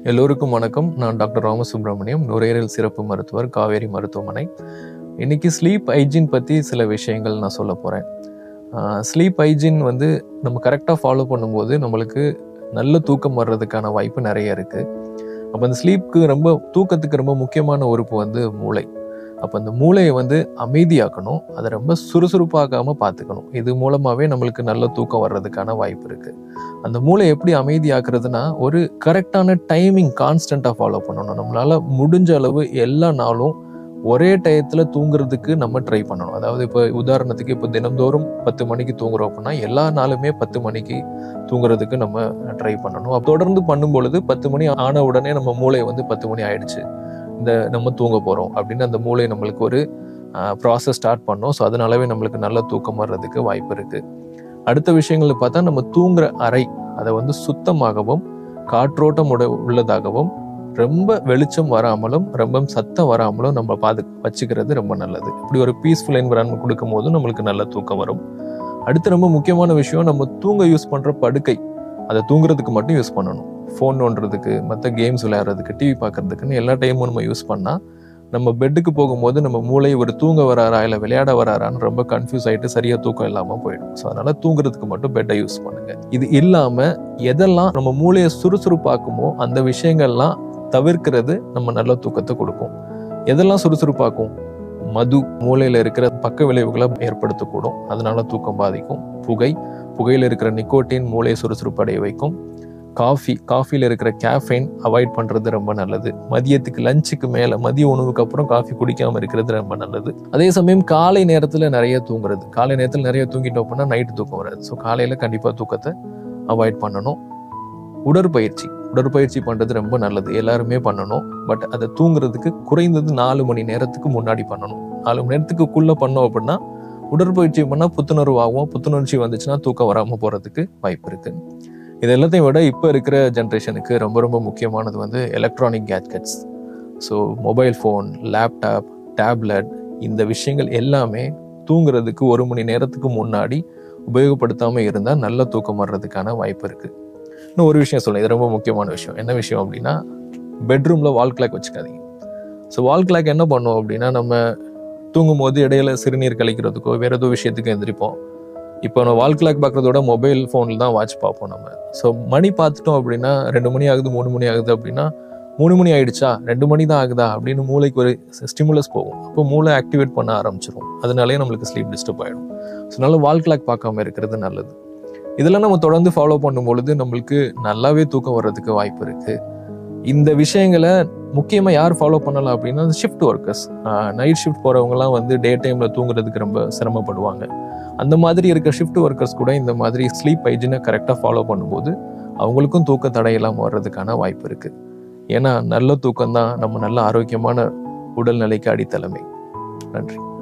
எல்லோருக்கும் வணக்கம் நான் டாக்டர் ராமசுப்ரமணியம் நுரையீரல் சிறப்பு மருத்துவர் காவேரி மருத்துவமனை இன்னைக்கு ஸ்லீப் ஹைஜீன் பற்றி சில விஷயங்கள் நான் சொல்ல போகிறேன் ஸ்லீப் ஹைஜீன் வந்து நம்ம கரெக்டாக ஃபாலோ பண்ணும்போது நம்மளுக்கு நல்ல தூக்கம் வர்றதுக்கான வாய்ப்பு நிறைய இருக்குது அப்போ அந்த ஸ்லீப்க்கு ரொம்ப தூக்கத்துக்கு ரொம்ப முக்கியமான உறுப்பு வந்து மூளை அப்போ அந்த மூளையை வந்து அமைதியாக்கணும் அதை ரொம்ப சுறுசுறுப்பாக்காமல் பார்த்துக்கணும் இது மூலமாகவே நம்மளுக்கு நல்ல தூக்கம் வர்றதுக்கான வாய்ப்பு இருக்குது அந்த மூளை எப்படி அமைதியாக்குறதுனா ஒரு கரெக்டான டைமிங் கான்ஸ்டண்ட்டாக ஃபாலோ பண்ணணும் நம்மளால முடிஞ்ச அளவு எல்லா நாளும் ஒரே டயத்தில் தூங்குறதுக்கு நம்ம ட்ரை பண்ணணும் அதாவது இப்போ உதாரணத்துக்கு இப்போ தினந்தோறும் பத்து மணிக்கு தூங்குறோம் அப்படின்னா எல்லா நாளுமே பத்து மணிக்கு தூங்குறதுக்கு நம்ம ட்ரை பண்ணணும் அப்ப தொடர்ந்து பண்ணும் பொழுது பத்து மணி ஆன உடனே நம்ம மூளை வந்து பத்து மணி ஆயிடுச்சு இந்த நம்ம தூங்க போகிறோம் அப்படின்னு அந்த மூளை நம்மளுக்கு ஒரு ப்ராசஸ் ஸ்டார்ட் பண்ணோம் ஸோ அதனாலவே நம்மளுக்கு நல்ல தூக்கம் வர்றதுக்கு வாய்ப்பு இருக்கு அடுத்த விஷயங்கள் பார்த்தா நம்ம தூங்குற அறை அதை வந்து சுத்தமாகவும் காற்றோட்டம் உட உள்ளதாகவும் ரொம்ப வெளிச்சம் வராமலும் ரொம்ப சத்தம் வராமலும் நம்ம பாது வச்சுக்கிறது ரொம்ப நல்லது இப்படி ஒரு பீஸ்ஃபுல் என்விரான்மெண்ட் கொடுக்கும் போது நம்மளுக்கு நல்ல தூக்கம் வரும் அடுத்து ரொம்ப முக்கியமான விஷயம் நம்ம தூங்க யூஸ் பண்ற படுக்கை அதை தூங்குறதுக்கு மட்டும் யூஸ் பண்ணணும் ஃபோன் நோண்டுறதுக்கு மற்ற கேம்ஸ் விளையாடுறதுக்கு டிவி பார்க்கறதுக்குன்னு எல்லா டைமும் நம்ம யூஸ் பண்ணால் நம்ம பெட்டுக்கு போகும்போது நம்ம மூளை ஒரு தூங்க வராரா இல்லை விளையாட வராரான்னு ரொம்ப கன்ஃபியூஸ் ஆகிட்டு சரியாக தூக்கம் இல்லாமல் போயிடும் ஸோ அதனால தூங்குறதுக்கு மட்டும் பெட்டை யூஸ் பண்ணுங்க இது இல்லாமல் எதெல்லாம் நம்ம மூளையை சுறுசுறுப்பாக்குமோ அந்த விஷயங்கள்லாம் தவிர்க்கிறது நம்ம நல்ல தூக்கத்தை கொடுக்கும் எதெல்லாம் சுறுசுறுப்பாக்கும் மது மூளையில இருக்கிற பக்க விளைவுகளை ஏற்படுத்தக்கூடும் அதனால தூக்கம் பாதிக்கும் புகை புகையில் இருக்கிற நிக்கோட்டின் மூளையை சுறுசுறுப்படைய வைக்கும் காஃபி காஃபியில் இருக்கிற கேஃபைன் அவாய்ட் பண்ணுறது ரொம்ப நல்லது மதியத்துக்கு லஞ்சுக்கு மேலே மதிய உணவுக்கு அப்புறம் காஃபி குடிக்காமல் இருக்கிறது ரொம்ப நல்லது அதே சமயம் காலை நேரத்தில் நிறைய தூங்குறது காலை நேரத்தில் நிறைய தூங்கிட்டோம் அப்படின்னா நைட்டு தூக்கம் வராது ஸோ காலையில் கண்டிப்பாக தூக்கத்தை அவாய்ட் பண்ணணும் உடற்பயிற்சி உடற்பயிற்சி பண்ணுறது ரொம்ப நல்லது எல்லாருமே பண்ணணும் பட் அதை தூங்குறதுக்கு குறைந்தது நாலு மணி நேரத்துக்கு முன்னாடி பண்ணணும் நாலு மணி நேரத்துக்குள்ளே பண்ணோம் அப்படின்னா உடற்பயிற்சி பண்ணால் புத்துணர்வு ஆகும் புத்துணர்ச்சி வந்துச்சுன்னா தூக்கம் வராமல் போகிறதுக்கு வாய்ப்பு இருக்கு இது எல்லாத்தையும் விட இப்போ இருக்கிற ஜென்ரேஷனுக்கு ரொம்ப ரொம்ப முக்கியமானது வந்து electronic gadgets so mobile phone laptop tablet இந்த விஷயங்கள் எல்லாமே தூங்குறதுக்கு ஒரு மணி நேரத்துக்கு முன்னாடி உபயோகப்படுத்தாமல் இருந்தால் நல்ல தூக்கம் வர்றதுக்கான வாய்ப்பு இருக்குது இன்னும் ஒரு விஷயம் சொல்லுங்கள் இது ரொம்ப முக்கியமான விஷயம் என்ன விஷயம் அப்படின்னா பெட்ரூமில் வால் கிளாக் வச்சுக்காதீங்க ஸோ வால் கிளாக் என்ன பண்ணும் அப்படின்னா நம்ம தூங்கும் போது இடையில சிறுநீர் கழிக்கிறதுக்கோ வேற ஏதோ விஷயத்துக்கு எந்திரிப்போம் இப்போ நம்ம வால் கிளாக் பார்க்குறதோட மொபைல் ஃபோனில் தான் வாட்ச் பார்ப்போம் நம்ம ஸோ மணி பார்த்துட்டோம் அப்படின்னா ரெண்டு மணி ஆகுது மூணு மணி ஆகுது அப்படின்னா மூணு மணி ஆயிடுச்சா ரெண்டு மணி தான் ஆகுதா அப்படின்னு மூளைக்கு ஒரு ஸ்டிமுலஸ் போகும் அப்போ மூளை ஆக்டிவேட் பண்ண ஆரம்பிச்சிரும் அதனாலே நம்மளுக்கு ஸ்லீப் டிஸ்டர்ப் ஆகிடும் ஸோ அதனால வால் கிளாக் பார்க்காம இருக்கிறது நல்லது இதெல்லாம் நம்ம தொடர்ந்து ஃபாலோ பண்ணும் பொழுது நம்மளுக்கு நல்லாவே தூக்கம் வர்றதுக்கு வாய்ப்பு இருக்கு இந்த விஷயங்களை முக்கியமாக யார் ஃபாலோ பண்ணலாம் அப்படின்னா ஷிஃப்ட் ஒர்க்கர்ஸ் நைட் ஷிஃப்ட் போகிறவங்கலாம் வந்து டே டைமில் தூங்குறதுக்கு ரொம்ப சிரமப்படுவாங்க அந்த மாதிரி இருக்க ஷிஃப்ட் ஒர்க்கர்ஸ் கூட இந்த மாதிரி ஸ்லீப் ஹைஜினை கரெக்டாக ஃபாலோ பண்ணும்போது அவங்களுக்கும் தூக்க தடை இல்லாமல் வர்றதுக்கான வாய்ப்பு இருக்கு ஏன்னா நல்ல தூக்கம் தான் நம்ம நல்ல ஆரோக்கியமான உடல்நிலைக்கு அடித்தளமே நன்றி